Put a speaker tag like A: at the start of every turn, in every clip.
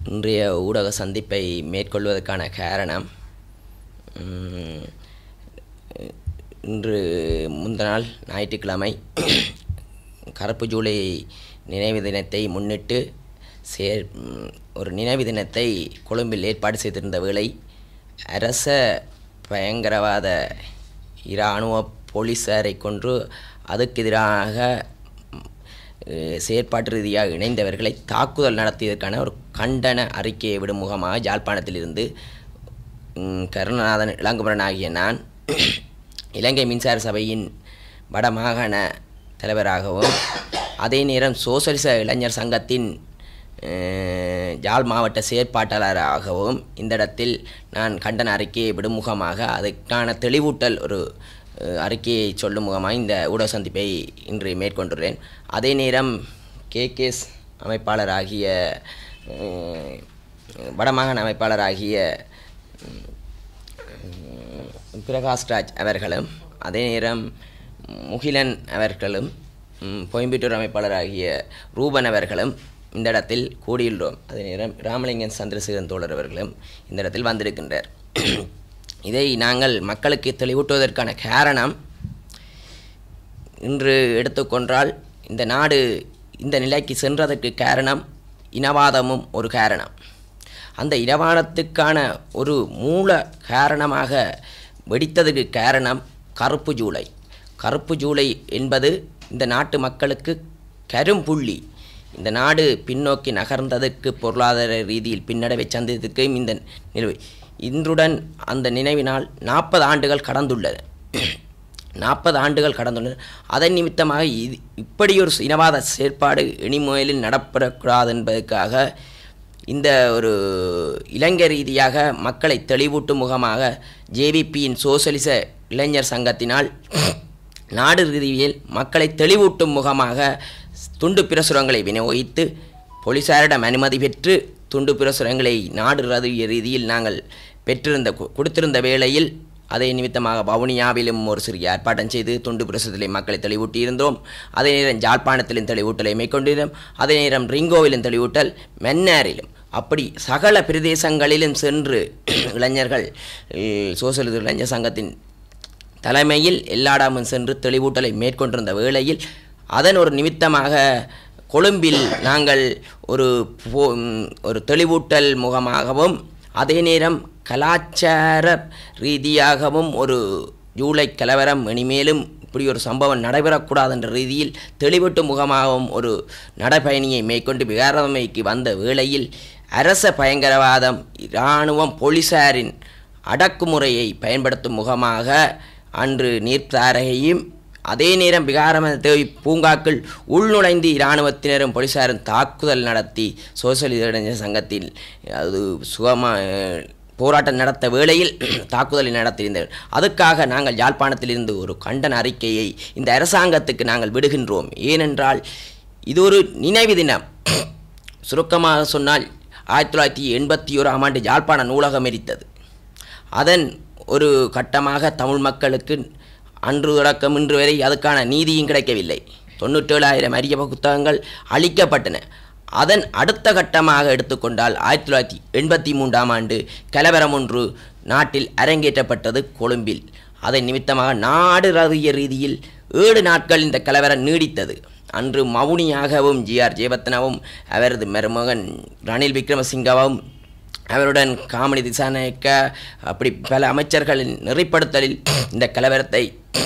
A: இன்றைய ஊடக சந்திப்பை மேற்கொள்வதற்கான காரணம் ம், இன்று முந்த நாள் ஞாயிற்றுக்கிழமை கருப்பு ஜூலை நினைவு தினத்தை முன்னிட்டு சேர் ம், ஒரு நினைவு தினத்தை கொழும்பில் ஏற்பாடு செய்திருந்த வேளை அரச பயங்கரவாத இராணுவ போலீசாரை கொன்று அதுக்கு எதிராக அஹ், செயற்பாட்டு ரீதியாக இணைந்தவர்களை தாக்குதல் நடத்தியதற்கான ஒரு கண்டன அறிக்கையை விடும் முகமாக யாழ்ப்பாணத்திலிருந்து ம், கருணாநாதன் இளங்குமரன் ஆகிய நான் இலங்கை மின்சார சபையின் வடமாகாண தலைவராகவும் அதே நேரம் சோசலிச இளைஞர் சங்கத்தின் அஹ், யாழ் மாவட்ட செயற்பாட்டாளராகவும் இந்த இடத்தில் நான் கண்டன அறிக்கையை விடும் முகமாக அதற்கான தெளிவூட்டல் ஒரு அஹ், அறிக்கையை சொல்லும் முகமாக இந்த ஊடக சந்திப்பை இன்று மேற்கொண்டுள்ளேன் அதே நேரம் கேகேஎஸ் அமைப்பாளராகிய அஹ், வடமாகாண அமைப்பாளராகிய உம், பிரகாஷ்ராஜ் அவர்களும் அதே நேரம் முகிலன் அவர்களும் உம், கோயம்புத்தூர் அமைப்பாளராகிய ரூபன் அவர்களும் இந்த இடத்தில் கூடியுள்ளோம் அதே நேரம் ராமலிங்கன் சந்திரசேகரன் தோழர் அவர்களும் இந்த இடத்தில் வந்திருக்கின்றார் இதை நாங்கள் மக்களுக்கு தெளிவூட்டுவதற்கான காரணம் இன்று எடுத்துக்கொண்டால் இந்த நாடு இந்த நிலைக்கு சென்றதற்கு காரணம் இனவாதமும் ஒரு காரணம் அந்த இனவாதத்துக்கான ஒரு மூல காரணமாக வெடித்ததுக்கு காரணம் கருப்பு ஜூலை கருப்பு ஜூலை என்பது இந்த நாட்டு மக்களுக்கு கரும்புள்ளி இந்த நாடு பின்னோக்கி நகர்ந்ததற்கு பொருளாதார ரீதியில் பின்னடைவை சந்தித்ததுக்கும் இந்த நிலவை இன்றுடன் அந்த நினைவினால் நாற்பது ஆண்டுகள் கடந்துள்ளது நாற்பது ஆண்டுகள் கடந்துள்ளன அதன் நிமித்தமாக இது இப்படி ஒரு இனவாத செயற்பாடு இனிமேலில் நடப்படக்கூடாது என்பதற்காக இந்த ஒரு இளைஞர் ரீதியாக மக்களை தெளிவூட்டும் முகமாக ஜேவிபியின் சோசலிச இளைஞர் சங்கத்தினால் நாடு ரீதியில் மக்களை தெளிவூட்டும் முகமாக துண்டு பிரசுரங்களை விநியோகித்து போலீசாரிடம் அனுமதி பெற்று துண்டு பிரசுரங்களை நாடு ரதிய ரீதியில் நாங்கள் பெற்றிருந்த கு- கொடுத்திருந்த வேளையில் அதே நிமித்தமாக வவுனியாவிலும் ஒரு சிறிய ஏற்பாட்டம் செய்து துண்டு பிரசுரத்திலே மக்களை தெளிவூட்டியிருந்தோம் அதே நேரம் ஜாழ்ப்பாணத்திலும் தெளிவூட்டலை மேற்கொண்டிருந்தோம் அதே நேரம் ரிங்கோவிலும் தெளிவூட்டல் மென்னாரிலும் அப்படி சகல பிரதேசங்களிலும் சென்று இளைஞர்கள் அஹ், சோசலிச இளைஞர் சங்கத்தின் தலைமையில் எல்லாடாமும் சென்று தெளிவூட்டலை மேற்கொண்டிருந்த வேளையில் அதன் ஒரு நிமித்தமாக கொழும்பில் நாங்கள் ஒரு போ- ம், ஒரு தெளிவூட்டல் முகமாகவும் அதே நேரம் கலாச்சார ரீதியாகவும் ஒரு ஜூலை கலவரம் இனிமேலும் இப்படி ஒரு சம்பவம் நடைபெறக்கூடாது என்ற ரீதியில் தெளிவூட்டு முகமாகவும் ஒரு நடைபயணியை மேற்கொண்டு விகாரமைக்கு வந்த வேளையில் அரச பயங்கரவாதம் இராணுவம் போலீசாரின் அடக்குமுறையை பயன்படுத்தும் முகமாக அன்று நீர்த்தாரகையும் அதே நேரம் விகாரம தேவி பூங்காக்கள் உள்நுழைந்து இராணுவத்தினரும் போலீசாரும் தாக்குதல் நடத்தி சோசியலிச இளைஞர் சங்கத்தில் அது சுகமா போராட்டம் நடத்த வேளையில் தாக்குதலை நடத்தியிருந்தனர் அதுக்காக நாங்கள் யாழ்ப்பாணத்திலிருந்து ஒரு கண்டன அறிக்கையை இந்த அரசாங்கத்துக்கு நாங்கள் விடுகின்றோம் ஏனென்றால் இது ஒரு நினைவு தினம் சுருக்கமாக சொன்னால் ஆயிரத்தி தொள்ளாயிரத்தி எண்பத்தி ஓராம் ஆண்டு யாழ்ப்பாண நூலகம் எரித்தது அதன் ஒரு கட்டமாக தமிழ் மக்களுக்கு அன்று தொடக்கம் இன்று வரை அதுக்கான நீதியும் கிடைக்கவில்லை தொண்ணூற்றேழாயிரம் அரிய புத்தகங்கள் அழிக்கப்பட்டன அதன் அடுத்த கட்டமாக எடுத்துக்கொண்டால் ஆயிரத்தி தொள்ளாயிரத்தி எண்பத்தி மூன்றாம் ஆண்டு கலவரம் ஒன்று நாட்டில் அரங்கேற்றப்பட்டது கொழும்பில் அதன் நிமித்தமாக நாடு ரதிய ரீதியில் ஏழு நாட்கள் இந்த கலவரம் நீடித்தது அன்று மவுனியாகவும் ஜிஆர் ஜெயபத்னவும் அவரது மருமகன் ரணில் விக்ரமசிங்கவும் அவருடன் காமெடி திசாநாயக்க அப்படி பல அமைச்சர்களின் நெறிப்படுத்தலில் இந்த கலவரத்தை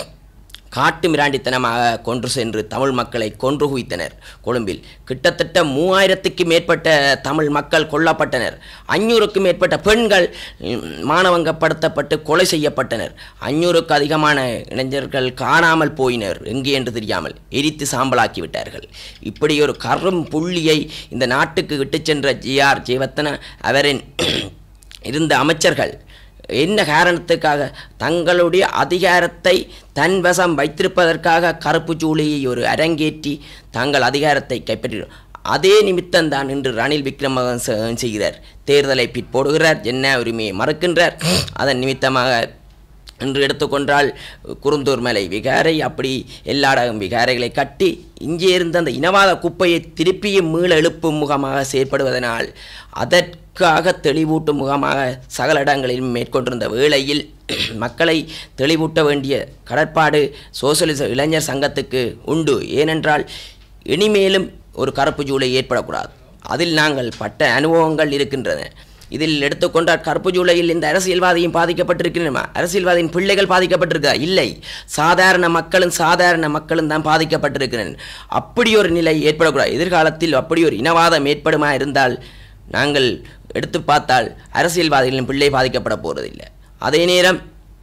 A: காட்டு மிராண்டித்தனமாக கொன்று சென்று தமிழ் மக்களை கொன்று குவித்தனர் கொழும்பில் கிட்டத்தட்ட மூவாயிரத்துக்கு மேற்பட்ட தமிழ் மக்கள் கொல்லப்பட்டனர் அஞ்சூறுக்கும் மேற்பட்ட பெண்கள் ம், மானவங்கப்படுத்தப்பட்டு கொலை செய்யப்பட்டனர் அஞ்சூறுக்கு அதிகமான இளைஞர்கள் காணாமல் போயினர் எங்கே என்று தெரியாமல் எரித்து சாம்பலாக்கி விட்டார்கள் இப்படி ஒரு கரும் புள்ளியை இந்த நாட்டுக்கு விட்டுச் சென்ற ஜிஆர் ஜெயவர்த்தன அவரின் இருந்த அமைச்சர்கள் என்ன காரணத்துக்காக தங்களுடைய அதிகாரத்தை தன் வசம் வைத்திருப்பதற்காக கருப்பு ஜூலியை ஒரு அரங்கேற்றி தங்கள் அதிகாரத்தை கைப்பற்றி அதே நிமித்தம்தான் இன்று ரணில் விக்ரம செய்கிறார் தேர்தலை பிற்போடுகிறார் என்ன உரிமையை மறுக்கின்றார் அதன் நிமித்தமாக என்று எடுத்துக்கொண்டால் குருந்தூர் மலை விகாரை அப்படி எல்லாடகம் விகாரைகளை கட்டி இங்கே இருந்த அந்த இனவாத குப்பையை திருப்பியும் மீள எழுப்பும் முகமாக செயற்படுவதனால் அதற்காக தெளிவூட்டும் முகமாக சகல இடங்களிலும் மேற்கொண்டிருந்த வேளையில் மக்களை தெளிவூட்ட வேண்டிய கடற்பாடு சோசலிச இளைஞர் சங்கத்துக்கு உண்டு ஏனென்றால் இனிமேலும் ஒரு கருப்பு ஜூலை ஏற்படக்கூடாது அதில் நாங்கள் பட்ட அனுபவங்கள் இருக்கின்றன இதில் எடுத்துக்கொண்டால் கருப்பு ஜூலையில் இந்த அரசியல்வாதியும் பாதிக்கப்பட்டிருக்கிறோமா அரசியல்வாதியின் பிள்ளைகள் பாதிக்கப்பட்டிருக்கா இல்லை சாதாரண மக்களும் சாதாரண மக்களும் தான் பாதிக்கப்பட்டிருக்கிறேன் அப்படி ஒரு நிலை ஏற்படக்கூடாது எதிர்காலத்தில் அப்படி ஒரு இனவாதம் ஏற்படுமா இருந்தால் நாங்கள் எடுத்து பார்த்தால் அரசியல்வாதிகளின் பிள்ளை பாதிக்கப்பட போவதில்லை அதே நேரம்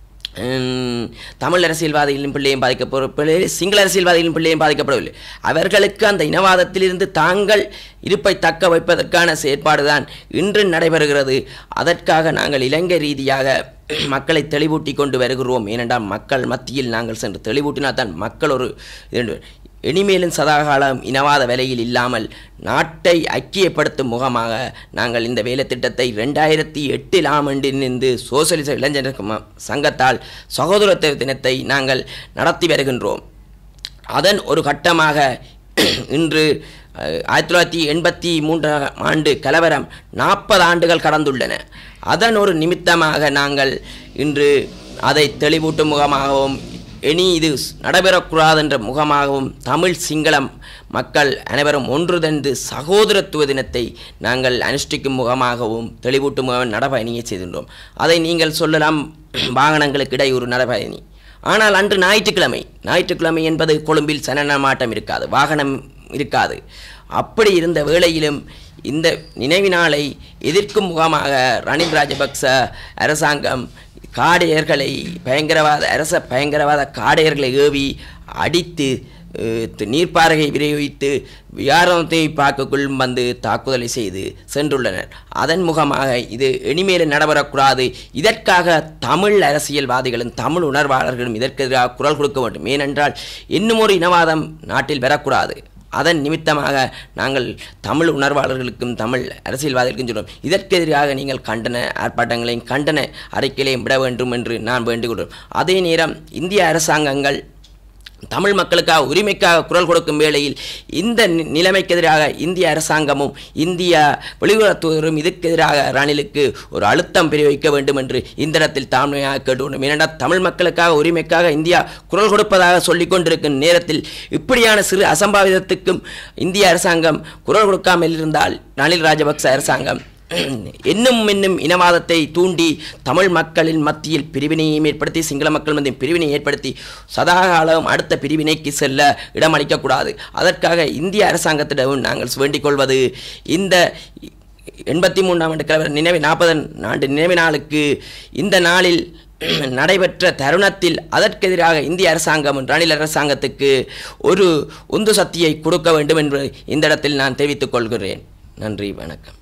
A: ஹம், தமிழ் அரசியல்வாதிகளின் பிள்ளையும் பாதிக்கப்பட பிள்ளை சிங்கள அரசியல்வாதிகளின் பிள்ளையும் பாதிக்கப்படவில்லை அவர்களுக்கு அந்த இனவாதத்திலிருந்து தாங்கள் இருப்பை தக்க வைப்பதற்கான செயற்பாடுதான் இன்று நடைபெறுகிறது அதற்காக நாங்கள் இலங்கை ரீதியாக மக்களை தெளிவூட்டி கொண்டு வருகிறோம் ஏனென்றால் மக்கள் மத்தியில் நாங்கள் சென்று தெளிவூட்டினால் தான் மக்கள் ஒரு இது இனிமேலும் சதாகாலம் இனவாத வேலையில் இல்லாமல் நாட்டை ஐக்கியப்படுத்தும் முகமாக நாங்கள் இந்த வேலை திட்டத்தை ரெண்டாயிரத்தி எட்டில் ஆண்டிலிருந்து சோசலிச இளைஞர் ம- சங்கத்தால் சகோதரத்துவ தினத்தை நாங்கள் நடத்தி வருகின்றோம் அதன் ஒரு கட்டமாக இன்று அஹ், ஆயிரத்தி தொள்ளாயிரத்தி எண்பத்தி மூன்றாம் ஆண்டு கலவரம் நாற்பது ஆண்டுகள் கடந்துள்ளன அதன் ஒரு நிமித்தமாக நாங்கள் இன்று அதை தெளிவூட்டும் முகமாகவும் இனி இது நடைபெறக்கூடாது என்ற முகமாகவும் தமிழ் சிங்களம் மக்கள் அனைவரும் ஒன்று தந்து சகோதரத்துவ தினத்தை நாங்கள் அனுஷ்டிக்கும் முகமாகவும் தெளிவூட்டும் முகம் நடைபயணியை செய்கின்றோம் அதை நீங்கள் சொல்லலாம் வாகனங்களுக்கு இடையூறு நடைபயணி ஆனால் அன்று ஞாயிற்றுக்கிழமை ஞாயிற்றுக்கிழமை என்பது கொழும்பில் சனநமாட்டம் இருக்காது வாகனம் இருக்காது அப்படி இருந்த வேளையிலும் இந்த நினைவினாலை எதிர்க்கும் முகமாக ரணில் ராஜபக்ச அரசாங்கம் காடையர்களை பயங்கரவாத அரச பயங்கரவாத காடையர்களை ஏவி அடித்து அஹ், தி- நீர்ப்பாறையை விநியோகித்து வியாரத்தை பார்க்கக்குள் வந்து தாக்குதலை செய்து சென்றுள்ளனர் அதன் முகமாக இது இனிமேல் நடைபெறக்கூடாது இதற்காக தமிழ் அரசியல்வாதிகளும் தமிழ் உணர்வாளர்களும் இதற்கு எதிராக குரல் கொடுக்க வேண்டும் ஏனென்றால் இன்னும் ஒரு இனவாதம் நாட்டில் வரக்கூடாது அதன் நிமித்தமாக நாங்கள் தமிழ் உணர்வாளர்களுக்கும் தமிழ் அரசியல்வாதிகளுக்கும் சொல்கிறோம் இதற்கு எதிராக நீங்கள் கண்டன ஆர்ப்பாட்டங்களையும் கண்டன அறிக்கைகளையும் விட வேண்டும் என்று நான் வேண்டுகிறோம் அதே நேரம் இந்திய அரசாங்கங்கள் தமிழ் மக்களுக்காக உரிமைக்காக குரல் கொடுக்கும் வேளையில் இந்த நி- நிலைமைக்கு எதிராக இந்திய அரசாங்கமும் இந்திய வெளியுறவுத்துறையும் இதற்கு எதிராக ரணிலுக்கு ஒரு அழுத்தம் பிரயோகிக்க வேண்டும் என்று இந்த இடத்தில் தாழ்மையாக கேட்டுக்கொண்டும் ஏனென்றால் தமிழ் மக்களுக்காக உரிமைக்காக இந்தியா குரல் கொடுப்பதாக சொல்லிக் கொண்டிருக்கும் நேரத்தில் இப்படியான சிறு அசம்பாவிதத்துக்கும் இந்திய அரசாங்கம் குரல் கொடுக்காமல் இருந்தால் ரணில் ராஜபக்ச அரசாங்கம் இன்னும் இன்னும் இனவாதத்தை தூண்டி தமிழ் மக்களின் மத்தியில் பிரிவினையை ஏற்படுத்தி சிங்கள மக்கள் மத்தியில் பிரிவினை ஏற்படுத்தி சதாகாலம் அடுத்த பிரிவினைக்கு செல்ல இடமளிக்கக்கூடாது அதற்காக இந்திய அரசாங்கத்திடம் நாங்கள் வேண்டிக் கொள்வது இந்த எண்பத்தி மூன்றாம் ஆண்டு கலவர நினைவு நாற்பது ஆண்டு நினைவு நாளுக்கு இந்த நாளில் நடைபெற்ற தருணத்தில் அதற்கெதிராக இந்திய அரசாங்கம் ரணில் அரசாங்கத்துக்கு ஒரு உந்து சக்தியை கொடுக்க வேண்டும் என்று இந்த இடத்தில் நான் தெரிவித்துக் கொள்கிறேன் நன்றி வணக்கம்